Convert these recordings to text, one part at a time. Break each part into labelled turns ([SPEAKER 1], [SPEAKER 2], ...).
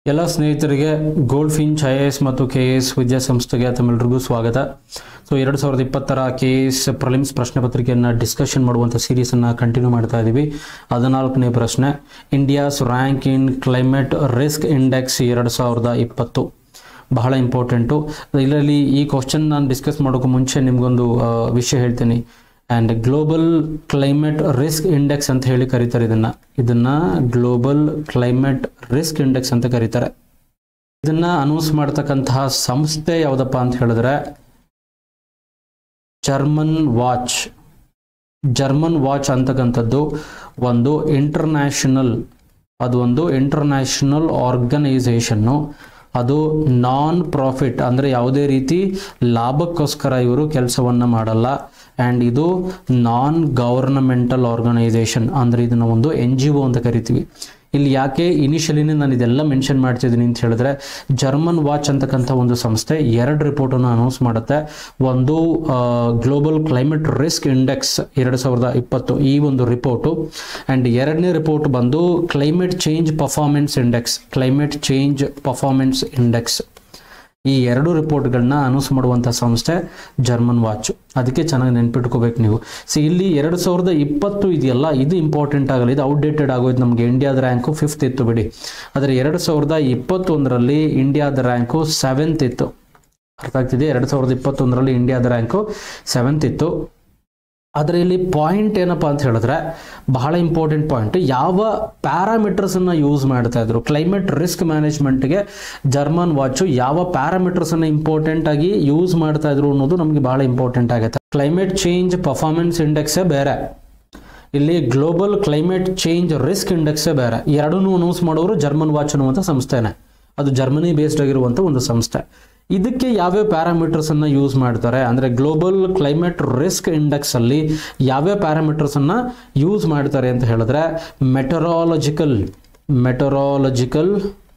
[SPEAKER 1] ಎಲ್ಲ ಸ್ನೇಹಿತರಿಗೆ Goldfinch I A S ಮತ್ತು ಕೆ ಎ ಎಸ್ ವಿದ್ಯಾಸಂಸ್ಥೆಗೆ ತಮ್ಮೆಲ್ಲರಿಗೂ ಸ್ವಾಗತ ಸೊ ಎರಡು ಸಾವಿರದ ಇಪ್ಪತ್ತರ ಕೆ ಎ ಎಸ್ ಪ್ರಲಿಮ್ಸ್ ಪ್ರಶ್ನೆ ಪತ್ರಿಕೆಯನ್ನು ಡಿಸ್ಕಷನ್ ಮಾಡುವಂಥ ಸೀರೀಸನ್ನು ಕಂಟಿನ್ಯೂ ಮಾಡ್ತಾ ಇದ್ದೀವಿ ಹದಿನಾಲ್ಕನೇ ಪ್ರಶ್ನೆ India's rank in climate risk index ಎರಡು ಸಾವಿರದ ಇಪ್ಪತ್ತು ಬಹಳ ಇಂಪಾರ್ಟೆಂಟು ಇದರಲ್ಲಿ ಈ ಕ್ವಶನ್ ನಾನು ಡಿಸ್ಕಸ್ ಮಾಡೋಕ್ಕೂ ಮುಂಚೆ ನಿಮಗೊಂದು ವಿಷಯ ಹೇಳ್ತೀನಿ and global climate risk index ಅಂತ ಹೇಳಿ ಕರೀತಾರೆ ಇದನ್ನ ಇದನ್ನ ಗ್ಲೋಬಲ್ ಕ್ಲೈಮೇಟ್ ರಿಸ್ಕ್ ಇಂಡೆಕ್ಸ್ ಅಂತ ಕರೀತಾರೆ ಇದನ್ನ ಅನೌನ್ಸ್ ಮಾಡ್ತಕ್ಕಂತಹ ಸಂಸ್ಥೆ ಯಾವುದಪ್ಪ ಅಂತ ಹೇಳಿದ್ರೆ ಜರ್ಮನ್ ವಾಚ್ ಜರ್ಮನ್ ವಾಚ್ ಅಂತಕ್ಕಂಥದ್ದು ಒಂದು ಇಂಟರ್ನ್ಯಾಷನಲ್ ಅದು ಒಂದು ಇಂಟರ್ನ್ಯಾಷನಲ್ ಆರ್ಗನೈಸೇಷನ್ನು ಅದು ನಾನ್ ಪ್ರಾಫಿಟ್ ಅಂದರೆ ಯಾವುದೇ ರೀತಿ ಲಾಭಕ್ಕೋಸ್ಕರ ಇವರು ಕೆಲಸವನ್ನು ಮಾಡಲ್ಲ ಆ್ಯಂಡ್ ಇದು ನಾನ್ ಗವರ್ನಮೆಂಟಲ್ ಆರ್ಗನೈಸೇಷನ್ ಅಂದರೆ ಇದನ್ನು ಒಂದು ಎನ್ ಜಿ ಒ ಅಂತ ಕರಿತೀವಿ ಇಲ್ಲಿ ಯಾಕೆ ಇನಿಷಿಯಲಿನೇ ನಾನು ಇದೆಲ್ಲ ಮೆನ್ಷನ್ ಮಾಡ್ತಿದ್ದೀನಿ ಅಂತ ಹೇಳಿದ್ರೆ ಜರ್ಮನ್ ವಾಚ್ ಅಂತಕ್ಕಂಥ ಒಂದು ಸಂಸ್ಥೆ ಎರಡು ರಿಪೋರ್ಟನ್ನು ಅನೌನ್ಸ್ ಮಾಡುತ್ತೆ ಒಂದು ಗ್ಲೋಬಲ್ ಕ್ಲೈಮೇಟ್ ರಿಸ್ಕ್ ಇಂಡೆಕ್ಸ್ ಎರಡು ಸಾವಿರದ ಇಪ್ಪತ್ತು ಈ ಒಂದು ರಿಪೋರ್ಟು ಆ್ಯಂಡ್ ಎರಡನೇ ರಿಪೋರ್ಟ್ ಬಂದು climate change performance index climate change performance index ಈ ಎರಡು ರಿಪೋರ್ಟ್ಗಳನ್ನ ಅನೌನ್ಸ್ ಮಾಡುವಂಥ ಸಂಸ್ಥೆ ಜರ್ಮನ್ ವಾಚ್ ಅದಕ್ಕೆ ಚೆನ್ನಾಗಿ ನೆನ್ಪಿಟ್ಕೋಬೇಕು ನೀವು ಸಿ ಇಲ್ಲಿ ಎರಡು ಸಾವಿರದ ಇಪ್ಪತ್ತು ಇದೆಯಲ್ಲ ಇದು ಇಂಪಾರ್ಟೆಂಟ್ ಆಗಲ್ಲ ಇದು ಔಟ್ಡೇಟೆಡ್ ಆಗೋಯ್ತು ನಮಗೆ ಇಂಡಿಯಾದ ರ್ಯಾಂಕು ಫಿಫ್ತ್ ಇತ್ತು ಬಿಡಿ ಆದರೆ ಎರಡು ಸಾವಿರದ ಇಪ್ಪತ್ತೊಂದರಲ್ಲಿ ಇಂಡಿಯಾದ ರ್ಯಾಂಕು ಸೆವೆಂತ್ ಇತ್ತು ಅರ್ಥ ಆಗ್ತಿದೆ ಎರಡು ಸಾವಿರದ ಇಪ್ಪತ್ತೊಂದರಲ್ಲಿ ಇಂಡಿಯಾದ ರ್ಯಾಂಕು ಸೆವೆಂತ್ ಇತ್ತು ಆದರೆ ಇಲ್ಲಿ ಪಾಯಿಂಟ್ ಏನಪ್ಪ ಅಂತ ಹೇಳಿದ್ರೆ ಬಹಳ ಇಂಪಾರ್ಟೆಂಟ್ ಪಾಯಿಂಟ್ ಯಾವ ಪ್ಯಾರಾಮೀಟರ್ಸನ್ನು ಯೂಸ್ ಮಾಡ್ತಾ ಇದ್ರು ಕ್ಲೈಮೇಟ್ ರಿಸ್ಕ್ ಮ್ಯಾನೇಜ್ಮೆಂಟ್ಗೆ ಜರ್ಮನ್ ವಾಚು ಯಾವ ಪ್ಯಾರಾಮೀಟರ್ಸನ್ನು ಇಂಪಾರ್ಟೆಂಟ್ ಆಗಿ ಯೂಸ್ ಮಾಡ್ತಾ ಇದ್ರು ಅನ್ನೋದು ನಮಗೆ ಬಹಳ ಇಂಪಾರ್ಟೆಂಟ್ ಆಗುತ್ತೆ ಕ್ಲೈಮೇಟ್ ಚೇಂಜ್ ಪರ್ಫಾರ್ಮೆನ್ಸ್ ಇಂಡೆಕ್ಸೇ ಬೇರೆ ಇಲ್ಲಿ ಗ್ಲೋಬಲ್ ಕ್ಲೈಮೇಟ್ ಚೇಂಜ್ ರಿಸ್ಕ್ ಇಂಡೆಕ್ಸೇ ಬೇರೆ ಎರಡನ್ನೂ ಅನೌನ್ಸ್ ಮಾಡೋರು ಜರ್ಮನ್ ವಾಚ್ ಅನ್ನುವಂಥ ಸಂಸ್ಥೆನೇ ಅದು ಜರ್ಮನಿ ಬೇಸ್ಡ್ ಆಗಿರುವಂಥ ಒಂದು ಸಂಸ್ಥೆ ಇದಕ್ಕೆ ಯಾವ್ಯಾವ ಪ್ಯಾರಾಮೀಟರ್ಸ್ ಅನ್ನ ಯೂಸ್ ಮಾಡ್ತಾರೆ ಅಂದ್ರೆ ಗ್ಲೋಬಲ್ ಕ್ಲೈಮೇಟ್ ರಿಸ್ಕ್ ಇಂಡೆಕ್ಸ್ ಅಲ್ಲಿ ಯಾವ್ಯಾವ ಪ್ಯಾರಾಮೀಟರ್ಸ್ ಅನ್ನ ಯೂಸ್ ಮಾಡ್ತಾರೆ ಅಂತ ಹೇಳಿದ್ರೆ ಮೆಟರಾಲಜಿಕಲ್ ಮೆಟರಾಲಜಿಕಲ್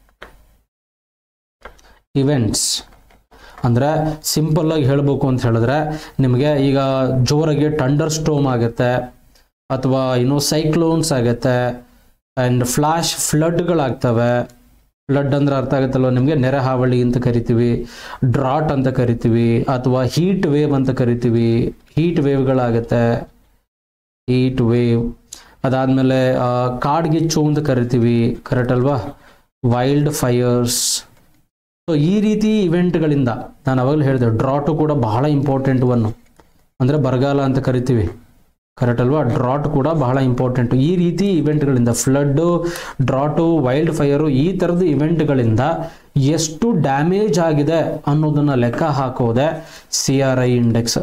[SPEAKER 1] ಇವೆಂಟ್ಸ್ ಅಂದ್ರೆ ಸಿಂಪಲ್ ಆಗಿ ಹೇಳಬೇಕು ಅಂತ ಹೇಳಿದ್ರೆ ನಿಮಗೆ ಈಗ ಜೋರಾಗಿ ಟಂಡರ್ ಸ್ಟೋಮ್ ಆಗುತ್ತೆ ಅಥವಾ ಇನ್ನೂ ಸೈಕ್ಲೋನ್ಸ್ ಆಗುತ್ತೆ ಆ್ಯಂಡ್ ಫ್ಲಾಶ್ ಫ್ಲಡ್ಗಳಾಗ್ತವೆ ಫ್ಲಡ್ ಅಂದ್ರೆ ಅರ್ಥ ಆಗುತ್ತಲ್ವ ನಿಮಗೆ ನೆರೆ ಹಾವಳಿ ಅಂತ ಕರಿತೀವಿ ಡ್ರಾಟ್ ಅಂತ ಕರಿತೀವಿ ಅಥವಾ ಹೀಟ್ ವೇವ್ ಅಂತ ಕರಿತೀವಿ ಹೀಟ್ ವೇವ್ಗಳಾಗುತ್ತೆ ಹೀಟ್ ವೇವ್ ಅದಾದಮೇಲೆ ಕಾಡ್ಗಿಚ್ಚು ಅಂತ ಕರಿತೀವಿ ಕರೆಕ್ಟ್ ಅಲ್ವಾ ವೈಲ್ಡ್ ಫೈರ್ಸ್ ಸೊ ಈ ರೀತಿ ಇವೆಂಟ್ಗಳಿಂದ ನಾನು ಅವಾಗಲೇ ಹೇಳಿದೆ ಡ್ರಾಟು ಕೂಡ ಬಹಳ ಇಂಪಾರ್ಟೆಂಟ್ ಒನ್ನು ಅಂದರೆ ಬರಗಾಲ ಅಂತ ಕರಿತೀವಿ ಕರೆಕ್ಟ್ ಅಲ್ವಾ ಡ್ರಾಟ್ ಕೂಡ ಬಹಳ ಇಂಪಾರ್ಟೆಂಟ್ ಈ ರೀತಿ ಇವೆಂಟ್ಗಳಿಂದ ಫ್ಲಡ್ಡು ಡ್ರಾಟು ವೈಲ್ಡ್ ಫೈರು ಈ ಥರದ ಇವೆಂಟ್ಗಳಿಂದ ಎಷ್ಟು ಡ್ಯಾಮೇಜ್ ಆಗಿದೆ ಅನ್ನೋದನ್ನ ಲೆಕ್ಕ ಹಾಕೋದೆ ಸಿ ಆರ್ ಐ ಇಂಡೆಕ್ಸ್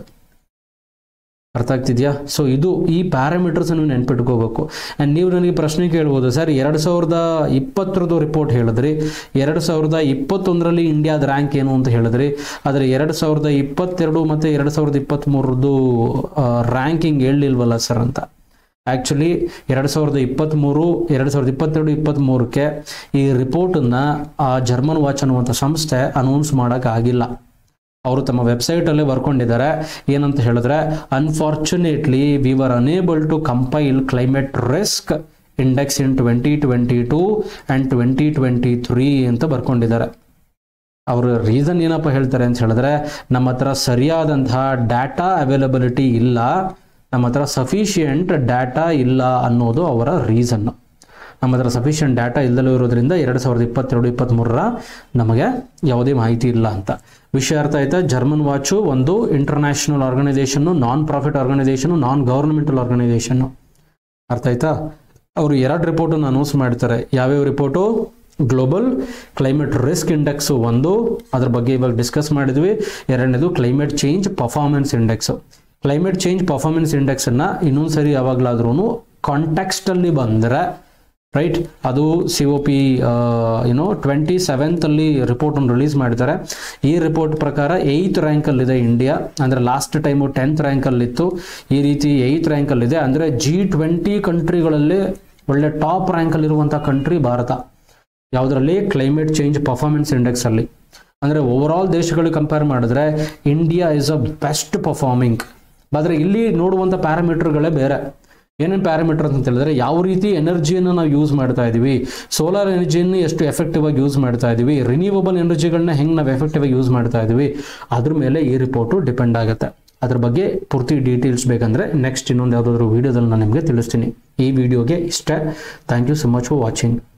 [SPEAKER 1] ಅರ್ಥ ಆಗ್ತಿದ್ಯಾ ಸೊ ಇದು ಈ ಪ್ಯಾರಾಮೀಟರ್ಸ್ ನೀವು ನೆನ್ಪಿಟ್ಕೋಬೇಕು ಆ್ಯಂಡ್ ನೀವು ನನಗೆ ಪ್ರಶ್ನೆ ಕೇಳ್ಬೋದು ಸರ್ ಎರಡು ಸಾವಿರದ ಇಪ್ಪತ್ತರದ್ದು ರಿಪೋರ್ಟ್ ಹೇಳಿದ್ರಿ ಎರಡು ಸಾವಿರದ ಇಪ್ಪತ್ತೊಂದರಲ್ಲಿ ಇಂಡಿಯಾದ ರ್ಯಾಂಕ್ ಏನು ಅಂತ ಹೇಳಿದ್ರಿ ಆದರೆ ಎರಡು ಸಾವಿರದ ಇಪ್ಪತ್ತೆರಡು ಮತ್ತು ಎರಡು ಸಾವಿರದ ಇಪ್ಪತ್ತ್ಮೂರದ್ದು ರ್ಯಾಂಕಿಂಗ್ ಹೇಳಲಿಲ್ವಲ್ಲ ಸರ್ ಅಂತ ಆ್ಯಕ್ಚುಲಿ ಎರಡು ಸಾವಿರದ ಇಪ್ಪತ್ತ್ಮೂರು ಎರಡು ಸಾವಿರದ ಇಪ್ಪತ್ತೆರಡು ಇಪ್ಪತ್ತ್ಮೂರಕ್ಕೆ ಈ ರಿಪೋರ್ಟನ್ನು ಆ ಜರ್ಮನ್ ವಾಚ್ ಅನ್ನುವಂಥ ಸಂಸ್ಥೆ ಅನೌನ್ಸ್ ಮಾಡೋಕ್ಕಾಗಿಲ್ಲ ಅವರು ತಮ್ಮ ವೆಬ್ಸೈಟಲ್ಲೇ ಬರ್ಕೊಂಡಿದ್ದಾರೆ ಏನಂತ ಹೇಳಿದ್ರೆ unfortunately we were unable to compile climate risk index in twenty twenty two and twenty twenty three ಅಂತ ಬರ್ಕೊಂಡಿದ್ದಾರೆ ಅವರು ರೀಸನ್ ಏನಪ್ಪ ಹೇಳ್ತಾರೆ ಅಂತ ಹೇಳಿದ್ರೆ ನಮ್ಮ ಹತ್ರ ಸರಿಯಾದಂತಹ ಡಾಟಾ ಅವೈಲಬಿಲಿಟಿ ಇಲ್ಲ ನಮ್ಮ ಹತ್ರ ಸಫಿಷಿಯೆಂಟ್ ಡಾಟಾ ಇಲ್ಲ ಅನ್ನೋದು ಅವರ ರೀಸನ್ನು ನಮ್ಮ ಹತ್ರ ಸಫಿಷಿಯೆಂಟ್ ಡಾಟಾ ಇಲ್ಲದಲ್ಲೂ ಇರೋದ್ರಿಂದ ಎರಡು ಸಾವಿರದ ಇಪ್ಪತ್ತೆರಡು ಇಪ್ಪತ್ತ್ಮೂರರ ನಮಗೆ ಯಾವುದೇ ಮಾಹಿತಿ ಇಲ್ಲ ಅಂತ ವಿಷಯ ಅರ್ಥ ಆಯ್ತಾ ಜರ್ಮನ್ ವಾಚು ಒಂದು international organisation non profit organisation non governmental organisation ಅರ್ಥ ಆಯ್ತಾ ಅವರು ಎರಡು ರಿಪೋರ್ಟನ್ನು ಅನೌನ್ಸ್ ಮಾಡ್ತಾರೆ ಯಾವ್ಯಾವ report global climate risk index ಒಂದು ಅದ್ರ ಬಗ್ಗೆ ಇವಾಗ ಡಿಸ್ಕಸ್ ಮಾಡಿದ್ವಿ ಎರಡನೇದು climate change performance index climate change performance ಇಂಡೆಕ್ಸನ್ನು ಇನ್ನೊಂದು ಸರಿ ಯಾವಾಗಲಾದ್ರೂ ಕಾಂಟ್ಯಾಕ್ಸ್ಟಲ್ಲಿ ಬಂದರೆ ರೈಟ್ ಅದು ಸಿ ಒ ಪಿ ಏನೋ ಟ್ವೆಂಟಿ ಸೆವೆಂತಲ್ಲಿ ರಿಪೋರ್ಟನ್ನು ರಿಲೀಸ್ ಮಾಡಿದ್ದಾರೆ ಈ ರಿಪೋರ್ಟ್ ಪ್ರಕಾರ ಏಯ್ತ್ ರ್ಯಾಂಕಲ್ಲಿದೆ ಇಂಡಿಯಾ ಅಂದರೆ ಲಾಸ್ಟ್ ಟೈಮು ಟೆಂತ್ ರ್ಯಾಂಕಲ್ಲಿತ್ತು ಈ ರೀತಿ ಏಯ್ತ್ ರ್ಯಾಂಕಲ್ಲಿದೆ ಅಂದರೆ ಜಿ ಟ್ವೆಂಟಿ ಕಂಟ್ರಿಗಳಲ್ಲಿ ಒಳ್ಳೆ ಟಾಪ್ ರ್ಯಾಂಕಲ್ಲಿರುವಂಥ ಕಂಟ್ರಿ ಭಾರತ ಯಾವುದರಲ್ಲಿ ಕ್ಲೈಮೇಟ್ ಚೇಂಜ್ ಪರ್ಫಾರ್ಮೆನ್ಸ್ ಇಂಡೆಕ್ಸಲ್ಲಿ ಅಂದರೆ ಓವರ್ ಆಲ್ ದೇಶಗಳಿಗೆ ಕಂಪೇರ್ ಮಾಡಿದ್ರೆ India is a best performing ಆದರೆ ಇಲ್ಲಿ ನೋಡುವಂಥ ಪ್ಯಾರಾಮೀಟರ್ಗಳೇ ಬೇರೆ ಏನೇನು ಪ್ಯಾರಾಮೀಟರ್ ಅಂತ ಹೇಳಿದ್ರೆ ಯಾವ ರೀತಿ ಎನರ್ಜಿಯನ್ನು ನಾವು ಯೂಸ್ ಮಾಡ್ತಾ ಇದ್ದೀವಿ ಸೋಲಾರ್ ಎನರ್ಜಿಯನ್ನು ಎಷ್ಟು ಎಫೆಕ್ಟಿವ್ ಆಗಿ ಯೂಸ್ ಮಾಡ್ತಾ ಇದ್ದೀವಿ ರಿನ್ಯೂವಬಲ್ ಎನರ್ಜಿಗಳನ್ನ ಹೆಂಗೆ ನಾವು ಎಫೆಕ್ಟಿವ್ ಆಗಿ ಯೂಸ್ ಮಾಡ್ತಾ ಇದ್ದೀವಿ ಅದ್ರ ಮೇಲೆ ಈ ರಿಪೋರ್ಟು ಡಿಪೆಂಡ್ ಆಗುತ್ತೆ ಅದ್ರ ಬಗ್ಗೆ ಪೂರ್ತಿ ಡೀಟೇಲ್ಸ್ ಬೇಕಂದ್ರೆ ನೆಕ್ಸ್ಟ್ ಇನ್ನೊಂದು ಯಾವುದಾದ್ರೂ ವೀಡಿಯೋದಲ್ಲಿ ನಾನು ನಿಮಗೆ ತಿಳಿಸ್ತೀನಿ ಈ ವಿಡಿಯೋಗೆ ಇಷ್ಟ thank you so much for watching